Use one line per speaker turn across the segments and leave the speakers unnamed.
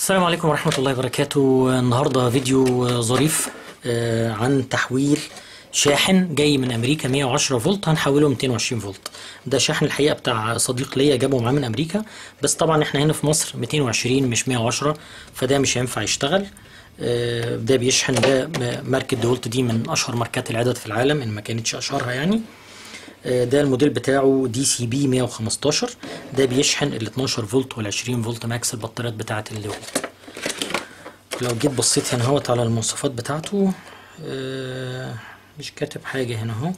السلام عليكم ورحمة الله وبركاته النهاردة فيديو ظريف آه، عن تحويل شاحن جاي من أمريكا 110 فولت هنحوله 220 فولت ده شاحن الحقيقة بتاع صديق ليا جابه معاه من أمريكا بس طبعا احنا هنا في مصر 220 مش 110 فده مش هينفع يشتغل آه، ده بيشحن ده م- ماركة دولت دي من أشهر ماركات العدد في العالم إن ما كانتش أشهرها يعني آه، ده الموديل بتاعه دي سي بي 115 ده بيشحن ال 12 فولت وال 20 فولت ماكس البطاريات بتاعه الفولت لو جيت بصيت هنا اهوت على المواصفات بتاعته آه، مش كاتب حاجة هنا اهو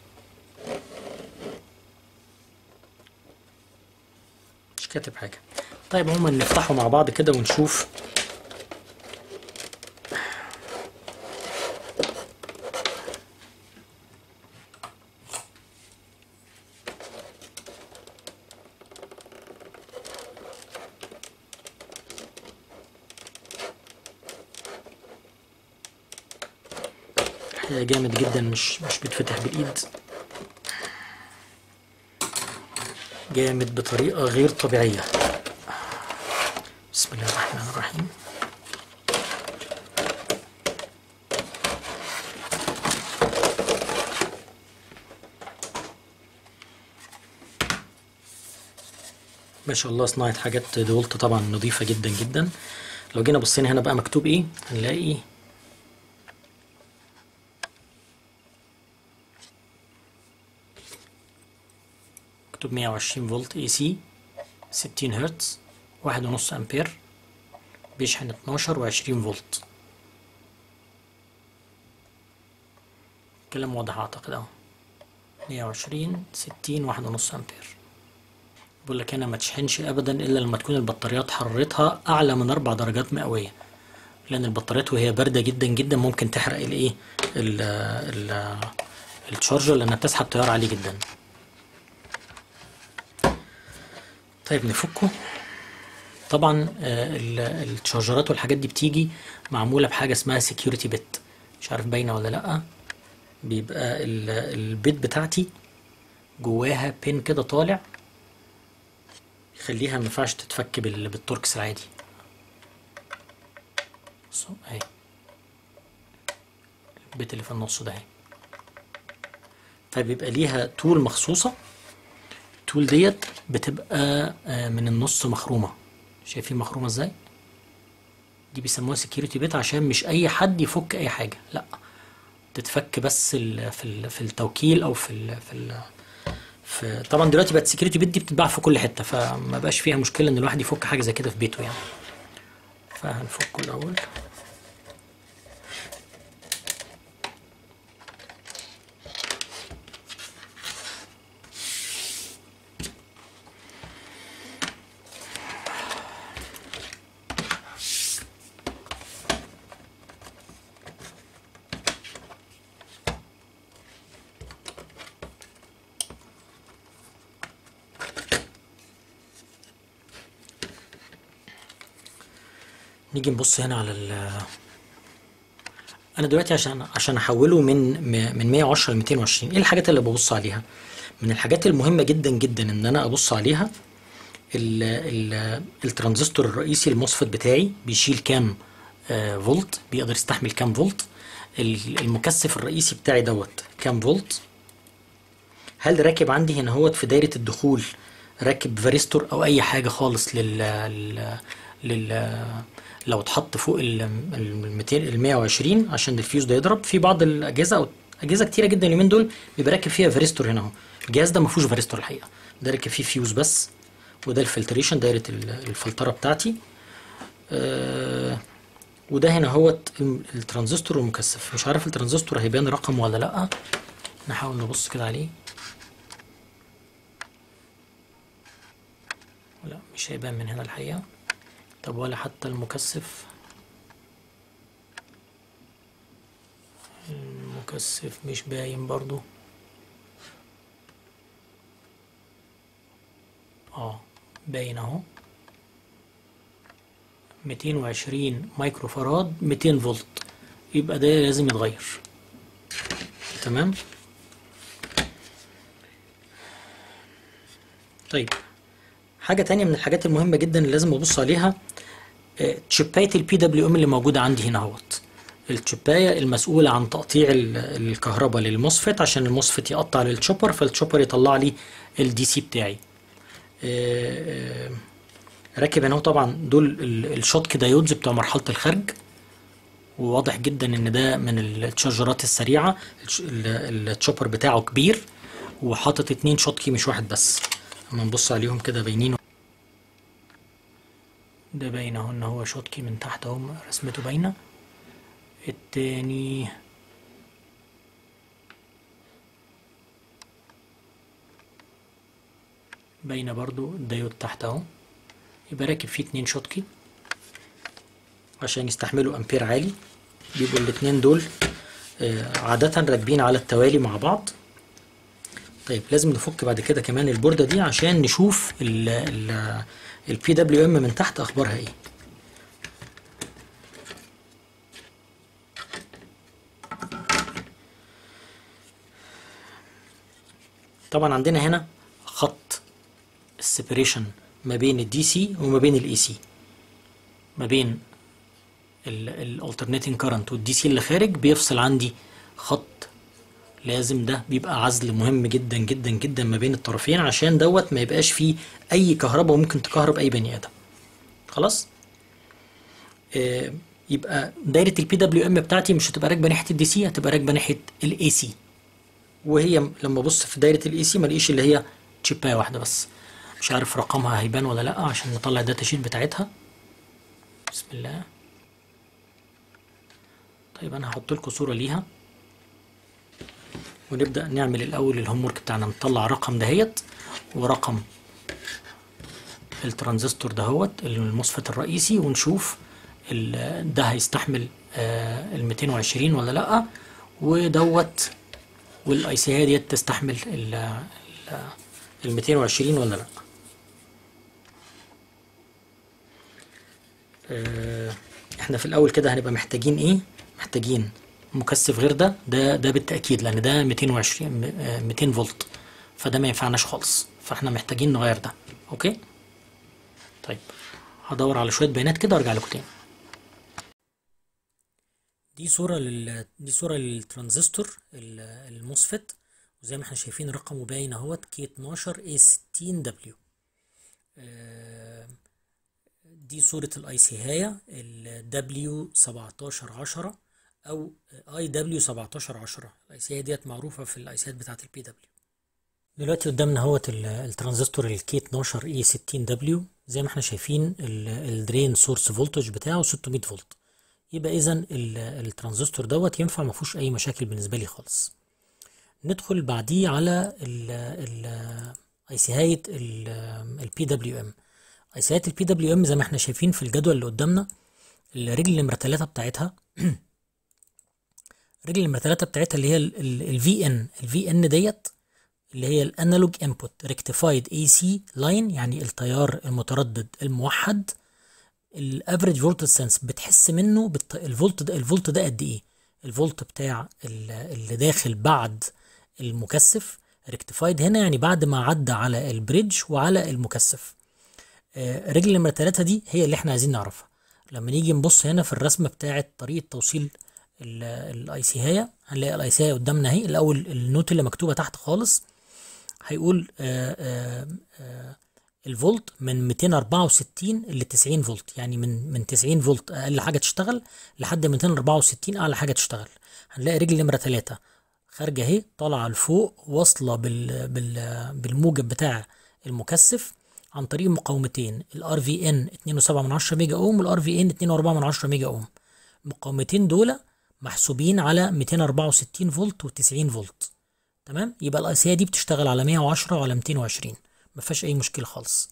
مش كاتب حاجة طيب عموما نفتحه مع بعض كده ونشوف الحقيقة جامد جدا مش مش بيتفتح بالايد جامد بطريقة غير طبيعية بسم الله الرحمن الرحيم ما شاء الله صناعة حاجات دولت طبعا نظيفة جدا جدا لو جينا بصينا هنا بقى مكتوب ايه هنلاقي مكتوب 120 فولت اي سي 60 هرتز واحد ونص امبير بيشحن 12 و20 فولت كلام واضح اعتقد اهو 120 60 واحد ونص امبير بقول لك هنا ما تشحنش ابدا الا لما تكون البطاريات حرارتها اعلى من اربع درجات مئويه لان البطاريات وهي بارده جدا جدا ممكن تحرق الايه ال- ال- التشارجر لانها بتسحب تيار عالي جدا طيب نفكه طبعا آه، ال- الشارجرات والحاجات دي بتيجي معموله بحاجه اسمها سكيورتي بت مش عارف باينه ولا لا بيبقى ال- البيت بتاعتي جواها بين كده طالع يخليها ما ينفعش تتفك بال- بالتوركس العادي بصوا اهي البيت اللي في النص ده اهي فبيبقى ليها طول مخصوصه التول ديت بتبقى آه، من النص مخرومة شايفين مخرومة ازاي دي بيسموها سكيورتي بيت عشان مش اي حد يفك اي حاجة لا تتفك بس ال في ال في التوكيل او في ال في ال في طبعا دلوقتي بقت سكيورتي بيت دي بتتباع في كل حتة فما بقاش فيها مشكلة ان الواحد يفك حاجة زي كده في بيته يعني فهنفكه الاول نيجي نبص هنا على ال انا دلوقتي عشان عشان احوله من م- من 110 ل 220 ايه الحاجات اللي ببص عليها من الحاجات المهمه جدا جدا ان انا ابص عليها ال ال الترانزستور الرئيسي الموسفيت بتاعي بيشيل كام آه، فولت بيقدر يستحمل كام فولت ال- المكثف الرئيسي بتاعي دوت كام فولت هل راكب عندي هنا هوت في دايره الدخول راكب فاريستور او اي حاجه خالص لل لل, لل... لو اتحط فوق ال ال 200 ال 120 عشان الفيوز ده يضرب في بعض الاجهزه او اجهزه كتيره جدا اليومين دول بيبقى راكب فيها فاريستور هنا اهو الجهاز ده ما فيهوش فاريستور الحقيقه ده راكب فيه فيوز بس وده الفلتريشن دايره ال- الفلتره بتاعتي آه وده هنا هوت الترانزستور والمكثف مش عارف الترانزستور هيبان رقم ولا لا نحاول نبص كده عليه لا مش هيبان من هنا الحقيقة طب ولا حتى المكثف المكثف مش باين برضو اه باين اهو 220 مايكرو فراد 200 فولت يبقى ده لازم يتغير تمام طيب حاجة تانية من الحاجات المهمة جدا اللي لازم أبص عليها آه، تشيبايه البي دبليو ام اللي موجوده عندي هنا اهوت التشيبايه المسؤوله عن تقطيع ال- الكهرباء للموسفيت عشان الموسفيت يقطع للتشوبر فالتشوبر يطلع لي الدي سي بتاعي آه، آه، راكب هنا هو طبعا دول ال- الشوتك دايودز بتوع مرحله الخرج وواضح جدا ان ده من التشارجرات السريعه الش- ال- التشوبر بتاعه كبير وحاطط اتنين شوتكي مش واحد بس اما نبص عليهم كده باينين ده باين اهو ان هو شوتكي من تحت اهو رسمته باينه التاني باينه برضو الدايود تحت اهو يبقى راكب فيه اتنين شوتكي عشان يستحملوا امبير عالي بيبقوا الاتنين دول آه، عادة راكبين على التوالي مع بعض طيب لازم نفك بعد كده كمان البوردة دي عشان نشوف ال ال البي دبليو ام من تحت اخبارها ايه طبعا عندنا هنا خط السيبريشن ما بين الدي سي وما بين الاي سي ما بين الالترنيتنج كارنت والدي سي اللي خارج بيفصل عندي خط لازم ده بيبقى عزل مهم جدا جدا جدا ما بين الطرفين عشان دوت ما يبقاش فيه اي كهرباء ممكن تكهرب اي بني ادم خلاص آه يبقى دايره البي دبليو ام بتاعتي مش هتبقى راكبه ناحيه الدي سي هتبقى راكبه ناحيه الاي سي وهي لما ابص في دايره الاي سي ما الاقيش اللي هي تشيبايه واحده بس مش عارف رقمها هيبان ولا لا عشان نطلع الداتا شيت بتاعتها بسم الله طيب انا هحط لكم صوره ليها ونبدا نعمل الاول الهوم ورك بتاعنا نطلع رقم دهيت ورقم الترانزستور دهوت المصفت الرئيسي ونشوف ال- ده هيستحمل ال 220 ولا لا ودوت والاي سي ديت تستحمل ال ال 220 ولا لا آه، احنا في الاول كده هنبقى محتاجين ايه محتاجين مكثف غير ده ده ده بالتاكيد لان ده 220 م- آه، 200 فولت فده ما ينفعناش خالص فاحنا محتاجين نغير ده اوكي طيب هدور على شويه بيانات كده وارجع لكم تاني دي صورة لل دي صورة للترانزستور ال- الموسفت وزي ما احنا شايفين رقمه باين اهوت كي 12 اي 60 دبليو دي صورة الاي سي هاية ال دبليو 1710 او اي دبليو 1710 الاي سي ديت معروفة في الاي سيات بتاعت البي دبليو دلوقتي قدامنا اهوت ال- الترانزستور الكي 12 اي 60 دبليو زي ما احنا شايفين ال- الدرين سورس فولتج بتاعه 600 فولت يبقى اذا ال- الترانزستور دوت ينفع ما فيهوش اي مشاكل بالنسبه لي خالص ندخل بعديه على ال ال ايسيهايه البي دبليو ام ايسيهايه البي دبليو ام زي ما احنا شايفين في الجدول اللي قدامنا الرجل نمره 3 بتاعتها الرجل نمره 3 بتاعتها اللي هي الفي ان الفي ان ديت اللي هي الانالوج انبوت ريكتيفايد اي سي لاين يعني التيار المتردد الموحد الافريج فولت سنس بتحس منه بالت... الفولت ده الفولت ده قد ايه الفولت بتاع ال- اللي داخل بعد المكثف ريكتيفايد هنا يعني بعد ما عدى على البريدج وعلى المكثف آه، رجل نمرة تلاتة دي هي اللي احنا عايزين نعرفها لما نيجي نبص هنا في الرسمة بتاعة طريقة توصيل الاي سي هي هنلاقي الاي سي قدامنا اهي الاول النوت اللي مكتوبة تحت خالص هيقول آه، آه، آه، الفولت من 264 ل 90 فولت يعني من من 90 فولت اقل حاجه تشتغل لحد 264 اعلى حاجه تشتغل هنلاقي رجل نمره 3 خارجه اهي طالعه لفوق واصله بال بال بالموجب بتاع المكثف عن طريق مقاومتين الار في ان 2.7 ميجا اوم والار في ان 2.4 ميجا اوم المقاومتين دول محسوبين على 264 فولت و90 فولت تمام يبقى الاي سي دي بتشتغل على 110 وعلى 220 ما فيهاش اي مشكله خالص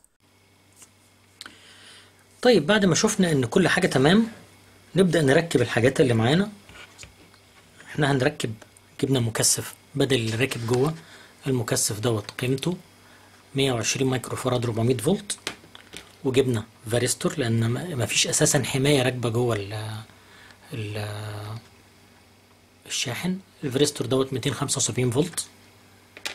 طيب بعد ما شفنا ان كل حاجه تمام نبدا نركب الحاجات اللي معانا احنا هنركب جبنا مكثف بدل اللي راكب جوه المكثف دوت قيمته 120 مايكرو فاراد 400 فولت وجبنا فاريستور لان ما ما فيش اساسا حمايه راكبه جوه ال ال الشاحن الفاريستور دوت 275 فولت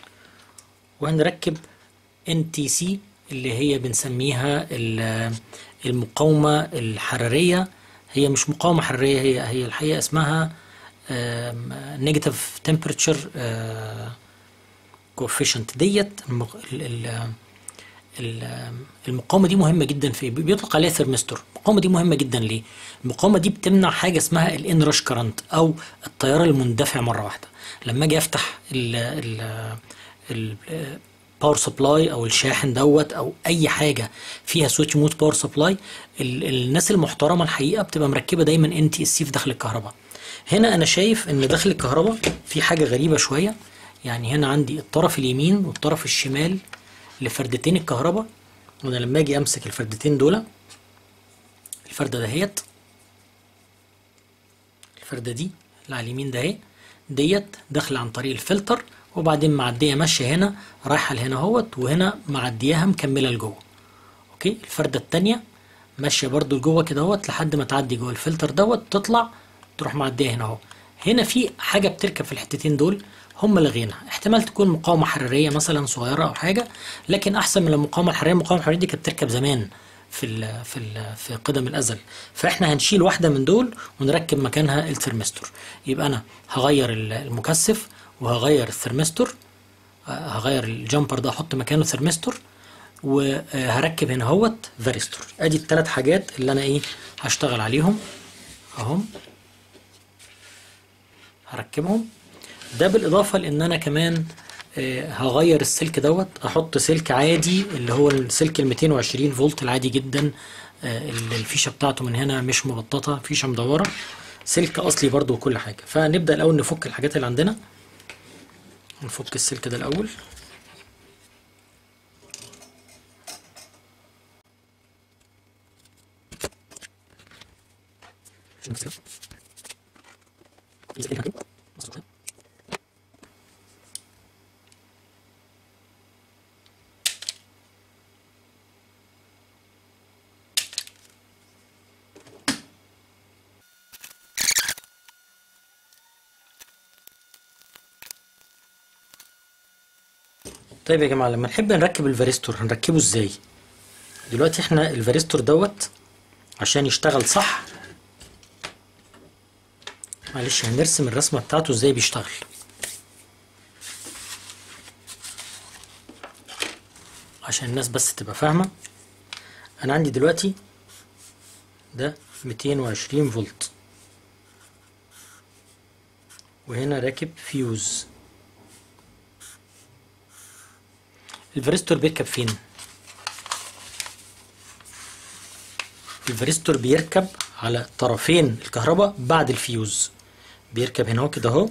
وهنركب ان تي سي اللي هي بنسميها المقاومة الحرارية هي مش مقاومة حرارية هي هي الحقيقة اسمها نيجاتيف تمبرتشر كوفيشنت ديت المق- ال- ال- ال- المقاومة دي مهمة جدا في بيطلق عليها ثرمستور المقاومة دي مهمة جدا ليه؟ المقاومة دي بتمنع حاجة اسمها الانرش كرنت او التيار المندفع مرة واحدة لما اجي افتح ال ال الباور سبلاي او الشاحن دوت او اي حاجه فيها سويتش مود باور سبلاي الناس المحترمه الحقيقه بتبقى مركبه دايما ان تي اس سي في داخل الكهرباء هنا انا شايف ان داخل الكهرباء في حاجه غريبه شويه يعني هنا عندي الطرف اليمين والطرف الشمال لفردتين الكهرباء وانا لما اجي امسك الفردتين دول الفرده دهيت الفردة دي اللي على اليمين ده اهي ديت داخلة عن طريق الفلتر وبعدين معدية ماشية هنا رايحة لهنا اهوت وهنا معدياها مكملة لجوه اوكي الفردة التانية ماشية برضو لجوه كده اهوت لحد ما تعدي جوه الفلتر دوت تطلع تروح معدية هنا اهو هنا في حاجة بتركب في الحتتين دول هم لغينها احتمال تكون مقاومة حرارية مثلا صغيرة او حاجة لكن احسن من المقاومة الحرارية المقاومة الحرارية دي كانت بتركب زمان في ال في ال في قدم الازل فاحنا هنشيل واحده من دول ونركب مكانها الثرمستور يبقى انا هغير ال- المكثف وهغير الثرمستور آه، هغير الجامبر ده احط مكانه ثرمستور وهركب هنا اهوت فاريستور ادي الثلاث حاجات اللي انا ايه هشتغل عليهم اهم هركبهم ده بالاضافه لان انا كمان آه، هغير السلك دوت احط سلك عادي اللي هو السلك ال 220 فولت العادي جدا آه، اللي الفيشه بتاعته من هنا مش مبططه فيشه مدوره سلك اصلي برضو وكل حاجه فنبدا الاول نفك الحاجات اللي عندنا نفك السلك ده الاول طيب يا جماعه لما نحب نركب الفاريستور هنركبه ازاي دلوقتي احنا الفاريستور دوت عشان يشتغل صح معلش هنرسم الرسمه بتاعته ازاي بيشتغل عشان الناس بس تبقى فاهمه انا عندي دلوقتي ده 220 فولت وهنا راكب فيوز الفاريستور بيركب فين الفاريستور بيركب على طرفين الكهرباء بعد الفيوز بيركب هنا اهو كده اهو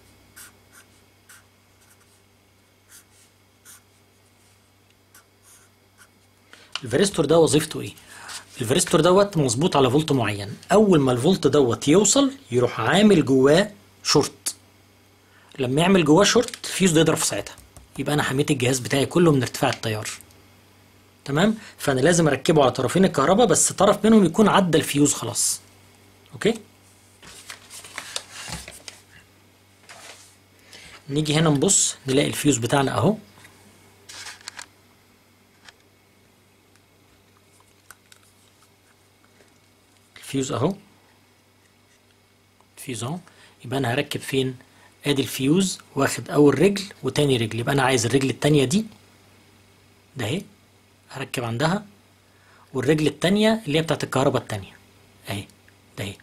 الفاريستور ده وظيفته ايه الفاريستور دوت مظبوط على فولت معين اول ما الفولت دوت يوصل يروح عامل جواه شورت لما يعمل جواه شورت الفيوز ده يضرب في ساعتها يبقى انا حميت الجهاز بتاعي كله من ارتفاع التيار تمام فانا لازم اركبه على طرفين الكهرباء بس طرف منهم يكون عدى الفيوز خلاص اوكي نيجي هنا نبص نلاقي الفيوز بتاعنا اهو الفيوز اهو الفيوز اهو يبقى انا هركب فين ادي الفيوز واخد اول رجل وتاني رجل يبقى انا عايز الرجل التانية دي ده اهي هركب عندها والرجل التانية اللي هي بتاعت الكهرباء التانية اهي ده اهي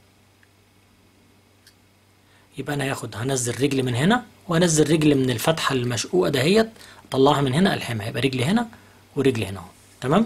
يبقى انا هاخد هنزل رجل من هنا وانزل رجل من الفتحة المشقوقة دهيت اطلعها من هنا الحمها يبقى رجل هنا ورجل هنا اهو تمام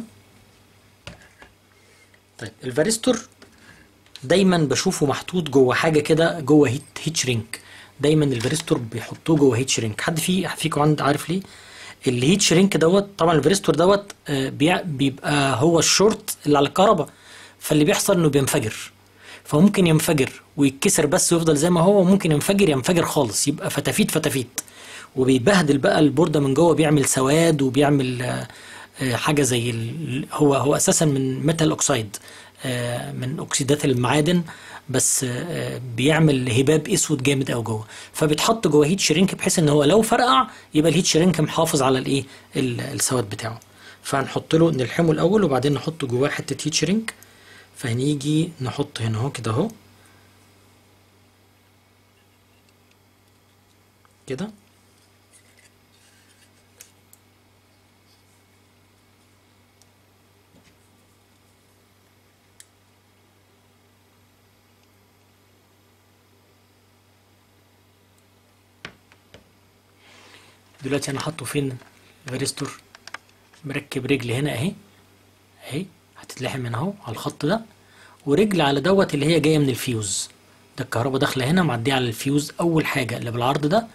طيب الفاريستور دايما بشوفه محطوط جوه حاجه كده جوه هيت هيت شرينك دايما الفاريستور بيحطوه جوه هيت شرينك حد في فيكم عند عارف ليه الهيت شرينك دوت طبعا الفاريستور دوت آه، بيع- بيبقى هو الشورت اللي على الكهرباء فاللي بيحصل انه بينفجر فممكن ينفجر ويتكسر بس ويفضل زي ما هو وممكن ينفجر ينفجر خالص يبقى فتافيت فتافيت وبيبهدل بقى البوردة من جوه بيعمل سواد وبيعمل آه، آه، حاجة زي ال... هو هو أساسا من ميتال أوكسايد آه، من أكسيدات المعادن بس آه، بيعمل هباب اسود جامد قوي جوه فبيتحط جوه هيت شرينك بحيث ان هو لو فرقع يبقى الهيت شرينك محافظ على الايه ال- السواد بتاعه فهنحط له نلحمه الاول وبعدين نحط جواه حته هيت شرينك فهنيجي نحط هنا اهو كده اهو كده دلوقتي انا حاطه فين الفيرستور مركب رجل هنا اهي اهي هتتلحم من اهو على الخط ده ورجل على دوت اللي هي جايه من الفيوز ده الكهرباء داخله هنا معديه على الفيوز اول حاجه اللي بالعرض ده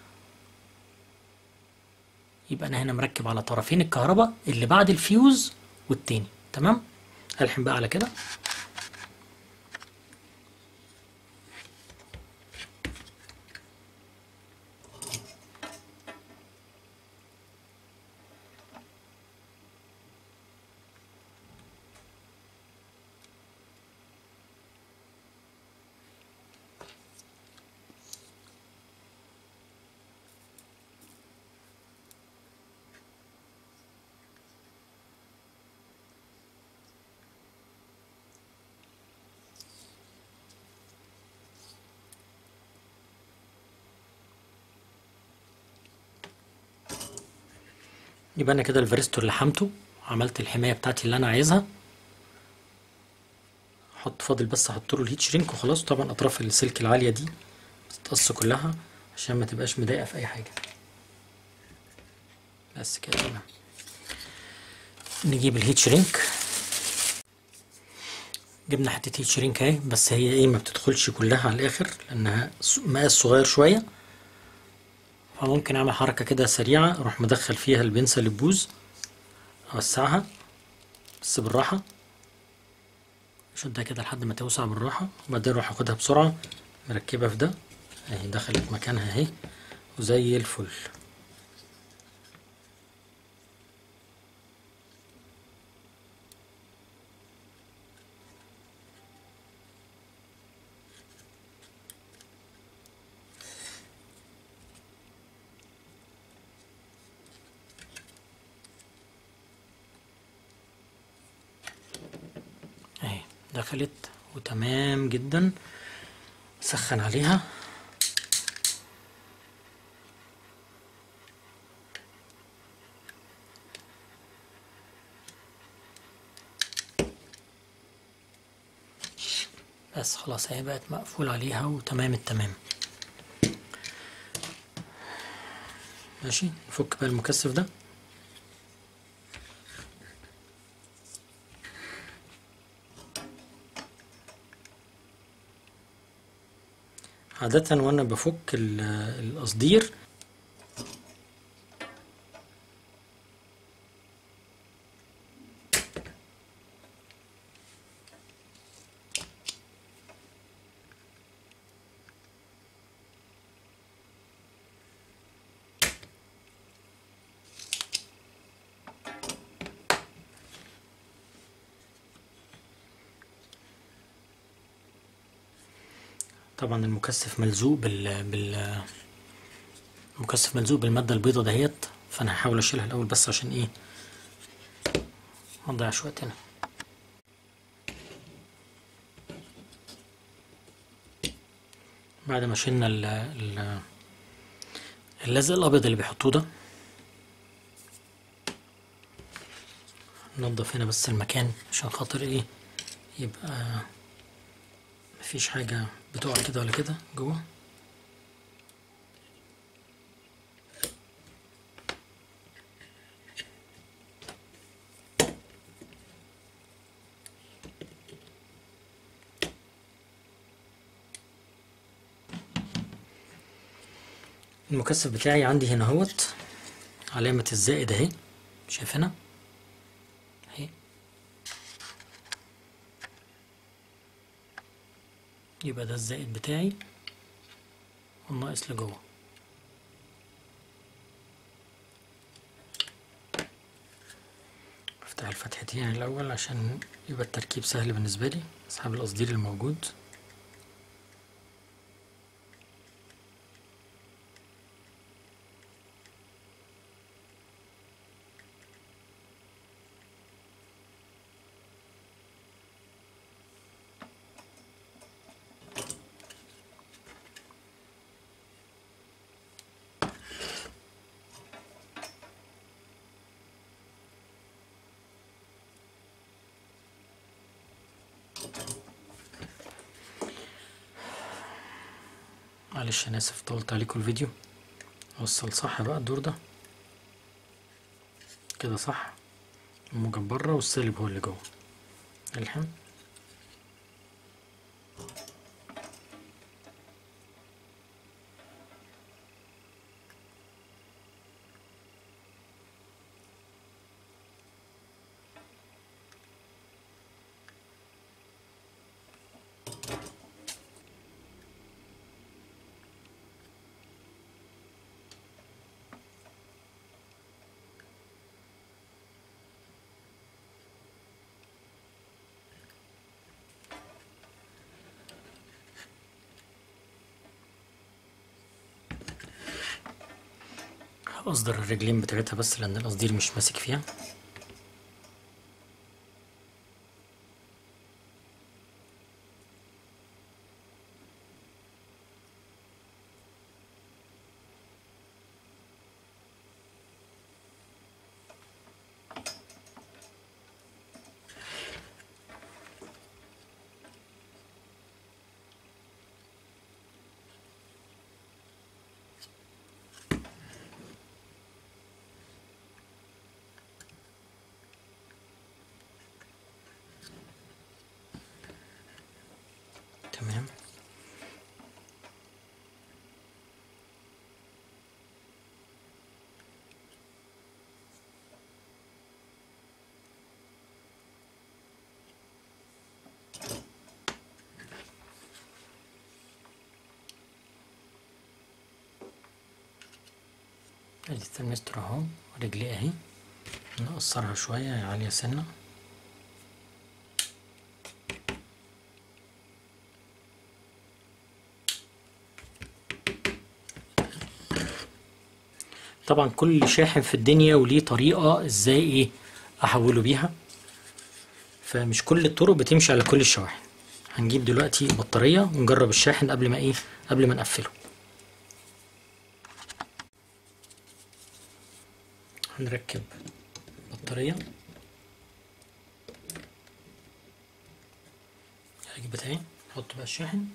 يبقى انا هنا مركب على طرفين الكهرباء اللي بعد الفيوز والتاني تمام الحم بقى على كده يبقى انا كده الفيرستور لحمته عملت الحمايه بتاعتي اللي انا عايزها احط فاضل بس احط له الهيت شرينك وخلاص طبعا اطراف السلك العاليه دي بتتقص كلها عشان ما تبقاش مضايقه في اي حاجه بس كده تمام نجيب الهيت شرينك جبنا حته هيت شرينك اهي بس هي ايه ما بتدخلش كلها على الاخر لانها مقاس صغير شويه فممكن اعمل حركة كده سريعة اروح مدخل فيها البنسة اللي تبوظ اوسعها بس بالراحة اشدها كده لحد ما توسع بالراحة وبعدين اروح اخدها بسرعة مركبها في ده اهي دخلت مكانها اهي وزي الفل اهي دخلت وتمام جدا سخن عليها بس خلاص اهي بقت مقفول عليها وتمام التمام ماشي نفك بقى المكثف ده عادة وانا بفك ال- القصدير طبعا المكثف ملزوق بال بال المكثف ملزوق بالمادة البيضة دهيت فانا هحاول اشيلها الاول بس عشان ايه ما نضيعش وقتنا بعد ما شلنا ال ال اللزق الابيض اللي بيحطوه ده ننضف هنا بس المكان عشان خاطر ايه يبقى مفيش حاجة بتقع كده ولا كده جوه المكثف بتاعي عندي هنا اهوت علامة الزائد اهي شايف هنا اهي يبقى ده الزائد بتاعي والناقص لجوه افتح الفتحتين الاول عشان يبقى التركيب سهل بالنسبه لي اسحب القصدير الموجود معلش انا اسف طولت عليكم الفيديو وصل صح بقى الدور ده كده صح الموجب بره والسالب هو اللي جوه الحين اصدر الرجلين بتاعتها بس لان القصدير مش ماسك فيها تمام ادي الترمستر اهو رجلي اهي نقصرها شوية عالية سنة طبعا كل شاحن في الدنيا وليه طريقة ازاي ايه احوله بيها فمش كل الطرق بتمشي على كل الشواحن هنجيب دلوقتي بطارية ونجرب الشاحن قبل ما ايه قبل ما نقفله هنركب بطارية العلاج بتاعي نحط بقى الشاحن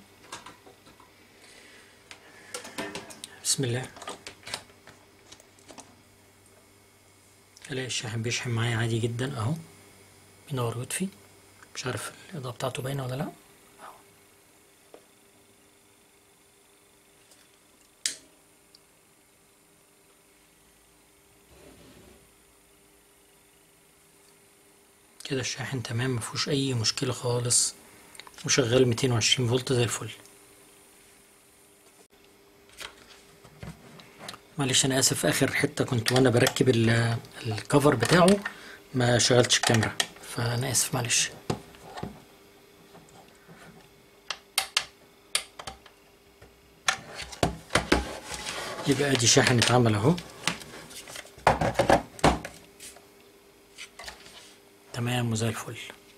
بسم الله الاقي الشاحن بيشحن معايا عادي جدا اهو بينور ويطفي مش عارف الاضاءة بتاعته باينة ولا لا أهو. كده الشاحن تمام مفيهوش اي مشكلة خالص وشغال 220 فولت زي الفل معلش انا اسف في اخر حته كنت وانا بركب ال- الكفر بتاعه ما شغلتش الكاميرا فانا اسف معلش يبقى ادي شاحن اتعمل اهو تمام وزي الفل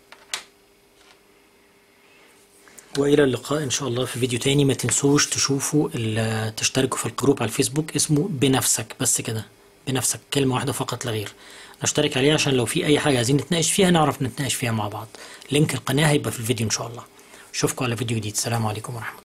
والى اللقاء ان شاء الله في فيديو تاني ما تنسوش تشوفوا ال- تشتركوا في الجروب على الفيسبوك اسمه بنفسك بس كده بنفسك كلمة واحدة فقط لا غير نشترك عليه عشان لو في اي حاجة عايزين نتناقش فيها نعرف نتناقش فيها مع بعض لينك القناة هيبقى في الفيديو ان شاء الله اشوفكم على فيديو جديد السلام عليكم ورحمة الله